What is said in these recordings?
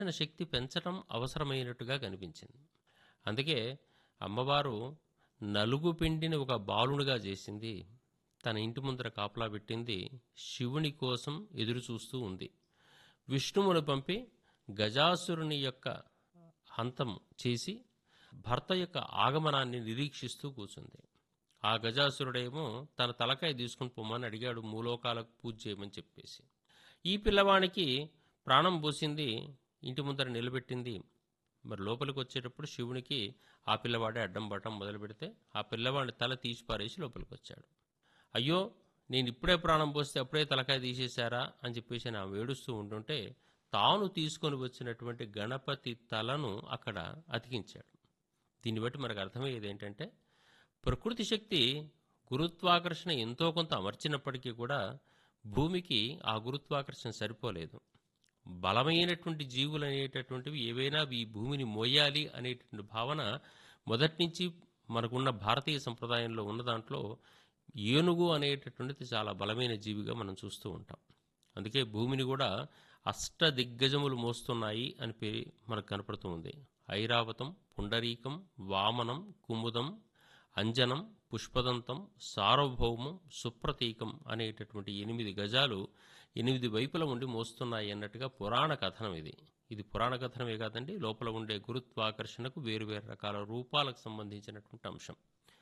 తన శక్తి పెంచటం అవసరమైనట్టుగా కనిపించింది అందుకే అమ్మవారు నలుగు పిండిని ఒక బాలునిగా చేసింది తన ఇంటి ముందర కాపలా పెట్టింది శివుని కోసం ఎదురు చూస్తూ ఉంది విష్ణువును పంపి గజాసురుని యొక్క హంతం చేసి భర్త యొక్క ఆగమనాన్ని నిరీక్షిస్తూ కూర్చుంది ఆ గజాసురుడేమో తన తలకాయ తీసుకుని పొమ్మని అడిగాడు మూలోకాలకు పూజ చేయమని చెప్పేసి ఈ పిల్లవానికి ప్రాణం పోసింది ఇంటి ముందర నిలబెట్టింది మరి లోపలికి వచ్చేటప్పుడు శివునికి ఆ పిల్లవాడే అడ్డం పడటం మొదలు పెడితే ఆ పిల్లవాడిని తల తీసి పారేసి లోపలికి వచ్చాడు అయ్యో నేను ఇప్పుడే ప్రాణం పోస్తే అప్పుడే తలకాయ తీసేశారా అని చెప్పేసి నా వేడుస్తూ ఉంటుంటే తాను తీసుకొని వచ్చినటువంటి గణపతి తలను అక్కడ అతికించాడు దీన్ని బట్టి మనకు అర్థమయ్యేది ఏంటంటే ప్రకృతి శక్తి గురుత్వాకర్షణ ఎంతో కొంత అమర్చినప్పటికీ కూడా భూమికి ఆ గురుత్వాకర్షణ సరిపోలేదు బలమైనటువంటి జీవులు అనేటటువంటివి ఏవైనా ఈ భూమిని మోయాలి అనేటువంటి భావన మొదటి నుంచి మనకున్న భారతీయ సంప్రదాయంలో ఉన్న దాంట్లో ఏనుగు అనేటటువంటిది చాలా బలమైన జీవిగా మనం చూస్తూ ఉంటాం అందుకే భూమిని కూడా అష్ట దిగ్గజములు మోస్తున్నాయి అని పేరు మనకు కనపడుతూ ఉంది ఐరావతం పుండరీకం వామనం కుముదం అంజనం పుష్పదంతం సార్వభౌమం సుప్రతీకం అనేటటువంటి ఎనిమిది గజాలు ఎనిమిది వైపుల ఉండి మోస్తున్నాయి అన్నట్టుగా పురాణ కథనం ఇది ఇది పురాణ కథనమే కాదండి లోపల ఉండే గురుత్వాకర్షణకు వేరు వేరు రకాల రూపాలకు సంబంధించినటువంటి అంశం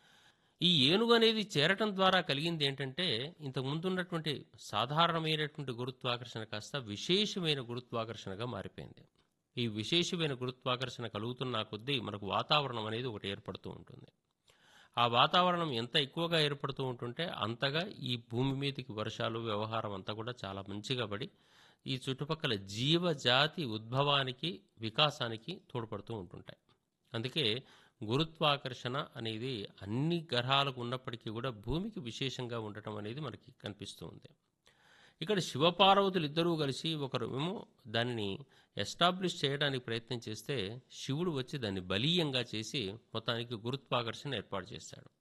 ఈ ఏనుగు అనేది చేరటం ద్వారా కలిగింది ఏంటంటే ఇంతకు ముందు ఉన్నటువంటి సాధారణమైనటువంటి గురుత్వాకర్షణ కాస్త విశేషమైన గురుత్వాకర్షణగా మారిపోయింది ఈ విశేషమైన గురుత్వాకర్షణ కలుగుతున్న కొద్దీ మనకు వాతావరణం అనేది ఒకటి ఏర్పడుతూ ఉంటుంది ఆ వాతావరణం ఎంత ఎక్కువగా ఏర్పడుతూ ఉంటుంటే అంతగా ఈ భూమి మీదకి వర్షాలు వ్యవహారం అంతా కూడా చాలా మంచిగా పడి ఈ చుట్టుపక్కల జీవజాతి ఉద్భవానికి వికాసానికి తోడ్పడుతూ ఉంటుంటాయి అందుకే గురుత్వాకర్షణ అనేది అన్ని గ్రహాలకు ఉన్నప్పటికీ కూడా భూమికి విశేషంగా ఉండటం అనేది మనకి కనిపిస్తూ ఉంది ఇక్కడ శివపార్వతులు ఇద్దరూ కలిసి ఒకరు ఏమో దానిని ఎస్టాబ్లిష్ చేయడానికి ప్రయత్నం చేస్తే శివుడు వచ్చి దాన్ని బలీయంగా చేసి మొత్తానికి గురుత్వాకర్షణ ఏర్పాటు చేశాడు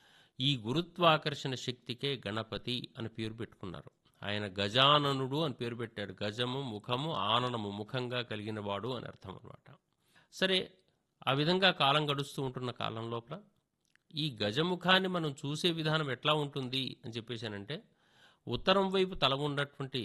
ఈ గురుత్వాకర్షణ శక్తికే గణపతి అని పేరు పెట్టుకున్నారు ఆయన గజాననుడు అని పేరు పెట్టాడు గజము ముఖము ఆననము ముఖంగా కలిగిన వాడు అని అర్థం అనమాట సరే ఆ విధంగా కాలం గడుస్తూ ఉంటున్న కాలం లోపల ఈ గజముఖాన్ని మనం చూసే విధానం ఎట్లా ఉంటుంది అని చెప్పేసానంటే ఉత్తరం వైపు తల ఉన్నటువంటి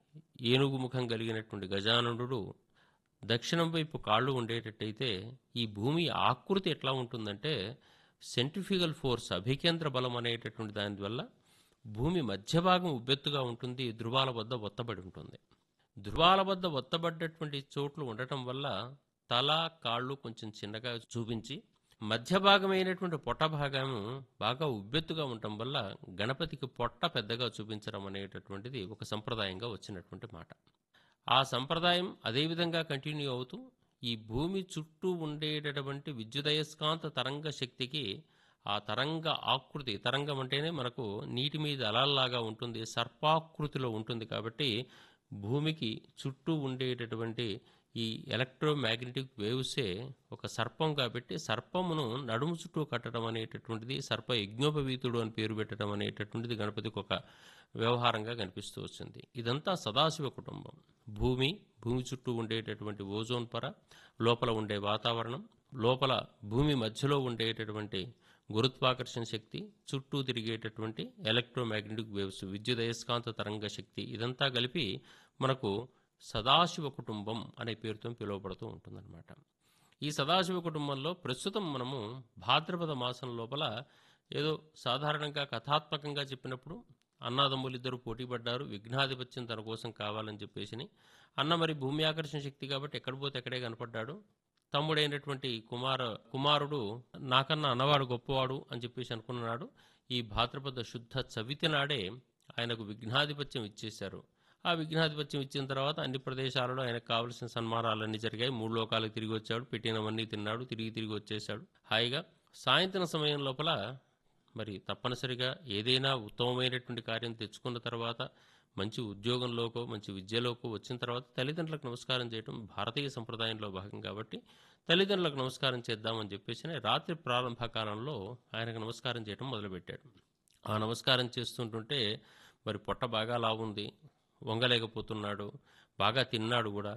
ఏనుగు ముఖం కలిగినటువంటి గజాననుడు దక్షిణం వైపు కాళ్ళు ఉండేటట్టయితే ఈ భూమి ఆకృతి ఎట్లా ఉంటుందంటే సెంట్రిఫిగల్ ఫోర్స్ అభికేంద్ర బలం అనేటటువంటి దాని వల్ల భూమి మధ్య భాగం ఉబ్బెత్తుగా ఉంటుంది ధృవాల వద్ద ఒత్తబడి ఉంటుంది ధృవాల వద్ద ఒత్తబడ్డటువంటి చోట్లు ఉండటం వల్ల తల కాళ్ళు కొంచెం చిన్నగా చూపించి మధ్య భాగమైనటువంటి పొట్ట భాగం బాగా ఉబ్బెత్తుగా ఉండటం వల్ల గణపతికి పొట్ట పెద్దగా చూపించడం అనేటటువంటిది ఒక సంప్రదాయంగా వచ్చినటువంటి మాట ఆ సంప్రదాయం అదేవిధంగా కంటిన్యూ అవుతూ ఈ భూమి చుట్టూ ఉండేటటువంటి విద్యుదయస్కాంత తరంగ శక్తికి ఆ తరంగ ఆకృతి తరంగం అంటేనే మనకు నీటి మీద అలల్లాగా ఉంటుంది సర్పాకృతిలో ఉంటుంది కాబట్టి భూమికి చుట్టూ ఉండేటటువంటి ఈ ఎలక్ట్రోమాగ్నెటిక్ వేవ్సే ఒక సర్పం కాబట్టి సర్పమును నడుము చుట్టూ కట్టడం అనేటటువంటిది సర్ప యజ్ఞోపవీతుడు అని పేరు పెట్టడం అనేటటువంటిది గణపతికి ఒక వ్యవహారంగా కనిపిస్తూ వచ్చింది ఇదంతా సదాశివ కుటుంబం భూమి భూమి చుట్టూ ఉండేటటువంటి ఓజోన్ పొర లోపల ఉండే వాతావరణం లోపల భూమి మధ్యలో ఉండేటటువంటి గురుత్వాకర్షణ శక్తి చుట్టూ తిరిగేటటువంటి ఎలక్ట్రోమాగ్నెటిక్ వేవ్స్ విద్యుదయస్కాంత తరంగ శక్తి ఇదంతా కలిపి మనకు సదాశివ కుటుంబం అనే పేరుతో పిలువబడుతూ ఉంటుందన్నమాట ఈ సదాశివ కుటుంబంలో ప్రస్తుతం మనము భాద్రపద మాసం లోపల ఏదో సాధారణంగా కథాత్మకంగా చెప్పినప్పుడు అన్నాదమ్ములు ఇద్దరు పోటీ పడ్డారు విఘ్నాధిపత్యం తన కోసం కావాలని చెప్పేసి అన్న మరి భూమి ఆకర్షణ శక్తి కాబట్టి ఎక్కడ పోతే ఎక్కడే కనపడ్డాడు తమ్ముడైనటువంటి కుమార కుమారుడు నాకన్నా అన్నవాడు గొప్పవాడు అని చెప్పేసి అనుకున్నాడు ఈ భాద్రపద శుద్ధ చవితి నాడే ఆయనకు విఘ్నాధిపత్యం ఇచ్చేశారు ఆ విఘ్నాధిపత్యం ఇచ్చిన తర్వాత అన్ని ప్రదేశాలలో ఆయనకు కావలసిన సన్మానాలన్నీ జరిగాయి మూడు లోకాలకు తిరిగి వచ్చాడు పెట్టినవన్నీ తిన్నాడు తిరిగి తిరిగి వచ్చేసాడు హాయిగా సాయంత్రం సమయం లోపల మరి తప్పనిసరిగా ఏదైనా ఉత్తమమైనటువంటి కార్యం తెచ్చుకున్న తర్వాత మంచి ఉద్యోగంలోకో మంచి విద్యలోకో వచ్చిన తర్వాత తల్లిదండ్రులకు నమస్కారం చేయడం భారతీయ సంప్రదాయంలో భాగం కాబట్టి తల్లిదండ్రులకు నమస్కారం చేద్దామని చెప్పేసి రాత్రి ప్రారంభ కాలంలో ఆయనకు నమస్కారం చేయడం మొదలుపెట్టాడు ఆ నమస్కారం చేస్తుంటుంటే మరి పొట్ట బాగా లావుంది వంగలేకపోతున్నాడు బాగా తిన్నాడు కూడా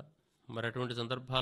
మరి అటువంటి సందర్భాల్లో